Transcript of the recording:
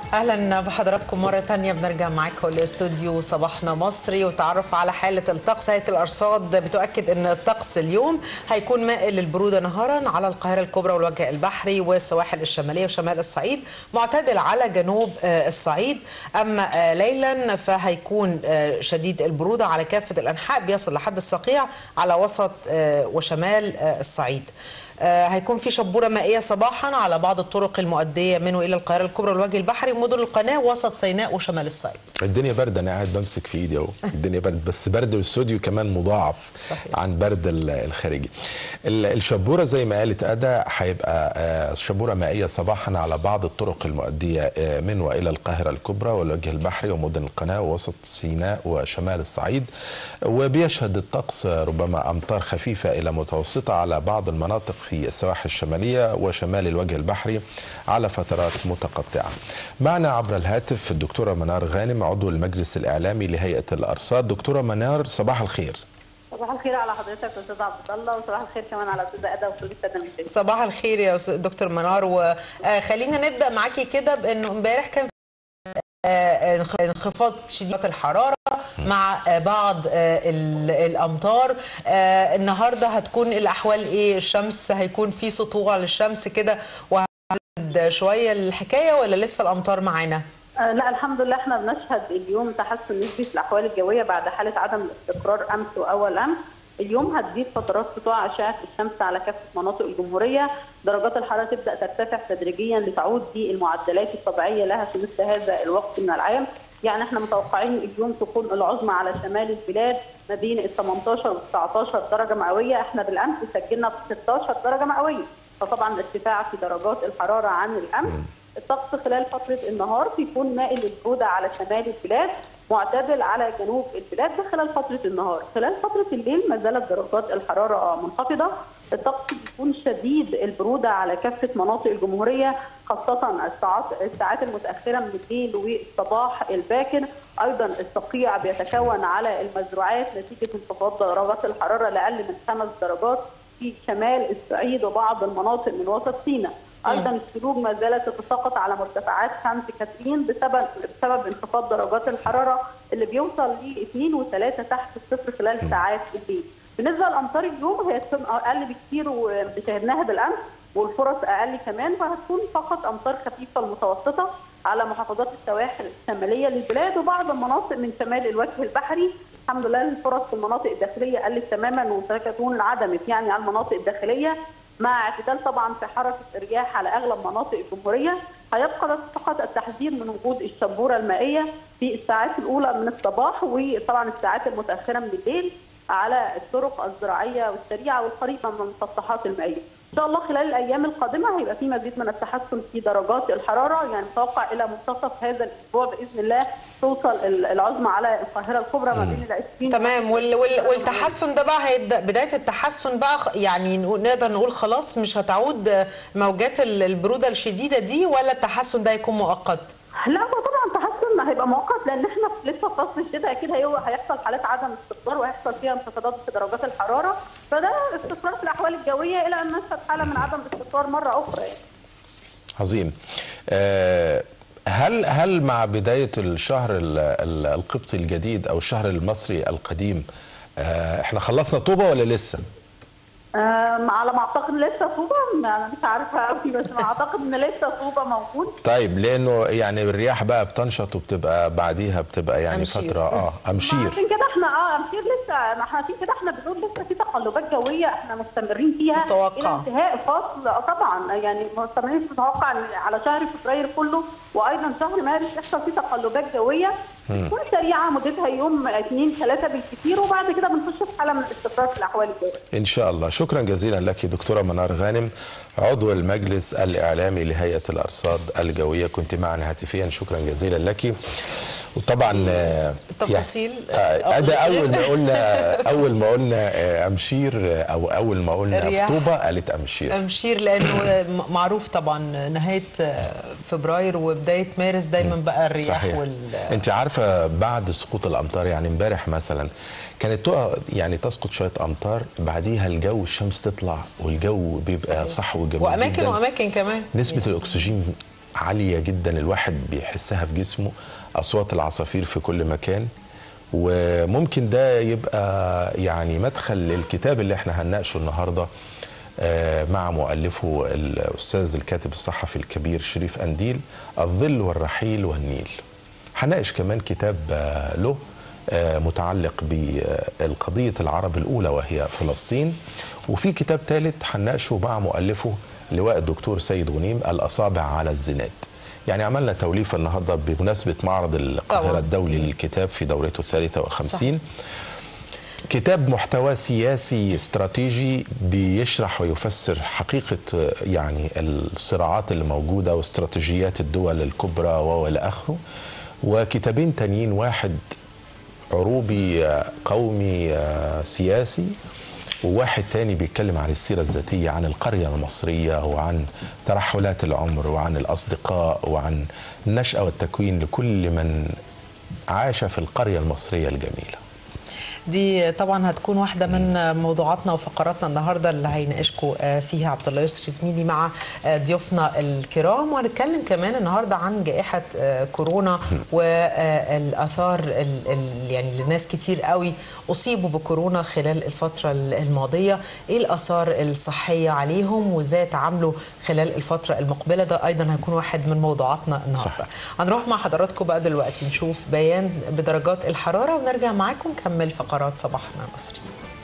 اهلا بحضراتكم مره تانية بنرجع معاكم لاستوديو صباحنا مصري وتعرف على حاله الطقس هيئه الارصاد بتؤكد ان الطقس اليوم هيكون مائل للبروده نهارا على القاهره الكبرى والوجه البحري والسواحل الشماليه وشمال الصعيد معتدل على جنوب الصعيد اما ليلا فهيكون شديد البروده على كافه الانحاء بيصل لحد الصقيع على وسط وشمال الصعيد هيكون في شبوره مائيه صباحا على بعض الطرق المؤديه من والى القاهره الكبرى والوجه البحري ومدن القناه وسط سيناء وشمال الصعيد. الدنيا برد انا قاعد بمسك في ايدي اهو الدنيا برد بس برد الاستوديو كمان مضاعف صحيح. عن برد الخارجي. الشبوره زي ما قالت ادا هيبقى شبوره مائيه صباحا على بعض الطرق المؤديه من والى القاهره الكبرى والوجه البحري ومدن القناه ووسط سيناء وشمال الصعيد وبيشهد الطقس ربما امطار خفيفه الى متوسطه على بعض المناطق في السواحل الشمالية وشمال الوجه البحري على فترات متقطعة معنا عبر الهاتف الدكتورة منار غانم عضو المجلس الإعلامي لهيئة الأرصاد دكتورة منار صباح الخير صباح الخير على حضرتك استاذ عبد الله وصباح الخير كمان على استاذ ادى وكل الساده المشاهدين صباح الخير يا دكتور منار وخلينا نبدا معاكي كده بانه امبارح كان انخفاض شديد الحراره مع بعض الامطار النهارده هتكون الاحوال ايه الشمس هيكون في سطوع للشمس كده وهتبرد شويه الحكايه ولا لسه الامطار معانا آه لا الحمد لله احنا بنشهد اليوم تحسن نسبي في الاحوال الجويه بعد حاله عدم الاستقرار امس واول امس اليوم هتزيد فترات سطوع اشعه الشمس على كافه مناطق الجمهوريه، درجات الحراره تبدا ترتفع تدريجيا لتعود بالمعدلات الطبيعيه لها في مثل هذا الوقت من العام، يعني احنا متوقعين اليوم تكون العظمى على شمال البلاد ما بين ال 18 وال 19 درجه مئويه، احنا بالامس سجلنا 16 درجه مئويه، فطبعا ارتفاع في درجات الحراره عن الامس. الطقس خلال فتره النهار بيكون مائل للبروده على شمال البلاد معتدل على جنوب البلاد ده خلال فتره النهار، خلال فتره الليل ما زالت درجات الحراره منخفضه، الطقس بيكون شديد البروده على كافه مناطق الجمهوريه خاصه الساعات الساعات المتاخره من الليل والصباح الباكر، ايضا الصقيع بيتكون على المزروعات نتيجه انخفاض درجات الحراره لاقل من خمس درجات في شمال الصعيد وبعض المناطق من وسط سيناء. ايضا الثلوج ما زالت تتساقط على مرتفعات خمس كاترين بسبب بسبب انخفاض درجات الحراره اللي بيوصل ل 2 و3 تحت الصفر خلال ساعات الليل. بالنسبه لامطار اليوم هي تكون اقل بكثير وشاهدناها بالامس والفرص اقل كمان فهتكون فقط امطار خفيفه المتوسطه على محافظات السواحل الشماليه للبلاد وبعض المناطق من شمال الوجه البحري الحمد لله الفرص في المناطق الداخليه قلت تماما وتكون انعدمت يعني على المناطق الداخليه مع اعتدال طبعا في حركه الرياح على اغلب مناطق الجمهوريه هيبقى فقط التحذير من وجود الشبوره المائيه في الساعات الاولى من الصباح وطبعا الساعات المتاخره من الليل على الطرق الزراعيه والسريعه والقريبه من المسطحات المائيه. ان شاء الله خلال الايام القادمه هيبقى في مزيد من التحسن في درجات الحراره يعني متوقع الى منتصف هذا الاسبوع باذن الله توصل العظمى على القاهره الكبرى ما بين ال 20 تمام وال وال والتحسن ده بقى هيبدا بدايه التحسن بقى يعني نقدر نقول خلاص مش هتعود موجات البروده الشديده دي ولا التحسن ده هيكون مؤقت؟ لا هو طبعا تحسن هيبقى مؤقت لان احنا لسه في فصل الشتاء اكيد هيحصل حالات عدم استقرار وهيحصل فيها انخفاضات في درجات الحراره فده استقرار في الاحوال الجويه الى ان نشهد حاله من عدم الاستقرار مره اخرى يعني. عظيم. أه هل هل مع بدايه الشهر القبطي الجديد او الشهر المصري القديم أه احنا خلصنا طوبه ولا لسه؟ على ما اعتقد لسه طوبه انا مش عارفه قوي بس ما اعتقد ان لسه طوبه موجود طيب لانه يعني الرياح بقى بتنشط وبتبقى بعديها بتبقى يعني أمشير. فتره اه امشير عشان كده احنا اه امشير لسه احنا عشان كده احنا بنقول لسه في تقلبات جويه احنا مستمرين فيها متوقع. الى انتهاء فصل آه طبعا يعني مستمرين متوقع على شهر فبراير كله وايضا شهر مارس يحصل فيه تقلبات جويه تكون سريعه مدتها يوم اثنين ثلاثه بالكثير وبعد كده بنخش في حاله من الاستقرار في الاحوال الجويه. ان شاء الله شكرا جزيلا لك دكتوره منار غانم عضو المجلس الاعلامي لهيئه الارصاد الجويه كنت معنا هاتفيا شكرا جزيلا لك وطبعا التفاصيل يعني ده اول ما قلنا اول ما قلنا امشير او اول ما قلنا طوبه قالت امشير امشير لانه معروف طبعا نهايه فبراير وبدايه مارس دايما بقى الرياح صحيح. وال انت عارفه بعد سقوط الامطار يعني امبارح مثلا كانت تقع يعني تسقط شويه امطار بعديها الجو الشمس تطلع والجو بيبقى صحيح. صحو وجميل واماكن جدا واماكن كمان نسبه الاكسجين عاليه جدا الواحد بيحسها في جسمه اصوات العصافير في كل مكان وممكن ده يبقى يعني مدخل للكتاب اللي احنا هنناقشه النهارده آه، مع مؤلفه الاستاذ الكاتب الصحفي الكبير شريف انديل الظل والرحيل والنيل هناقش كمان كتاب آه، له آه، متعلق بالقضية العرب الأولى وهي فلسطين وفي كتاب ثالث هنناقشه مع مؤلفه لواء الدكتور سيد غنيم الأصابع على الزناد يعني عملنا توليفة النهاردة بمناسبة معرض القاهرة طبعاً. الدولي للكتاب في دورته الثالثة والخمسين كتاب محتوى سياسي استراتيجي بيشرح ويفسر حقيقة آه، يعني الصراعات اللي موجودة واستراتيجيات الدول الكبرى والى آخره وكتابين تانيين واحد عروبي آه، قومي آه، سياسي وواحد تاني بيتكلم عن السيرة الذاتية عن القرية المصرية وعن ترحلات العمر وعن الأصدقاء وعن النشأة والتكوين لكل من عاش في القرية المصرية الجميلة دي طبعا هتكون واحده من موضوعاتنا وفقراتنا النهارده اللي هيناقشكم فيها عبد الله يسري زميلي مع ضيوفنا الكرام وهنتكلم كمان النهارده عن جائحه كورونا والاثار ال- ال- يعني اللي ناس كتير قوي اصيبوا بكورونا خلال الفتره الماضيه ايه الاثار الصحيه عليهم وازاي تعاملوا خلال الفتره المقبله ده ايضا هيكون واحد من موضوعاتنا النهارده صح. هنروح مع حضراتكم بقى دلوقتي نشوف بيان بدرجات الحراره ونرجع معاكم نكمل فقرات صباحنا مصري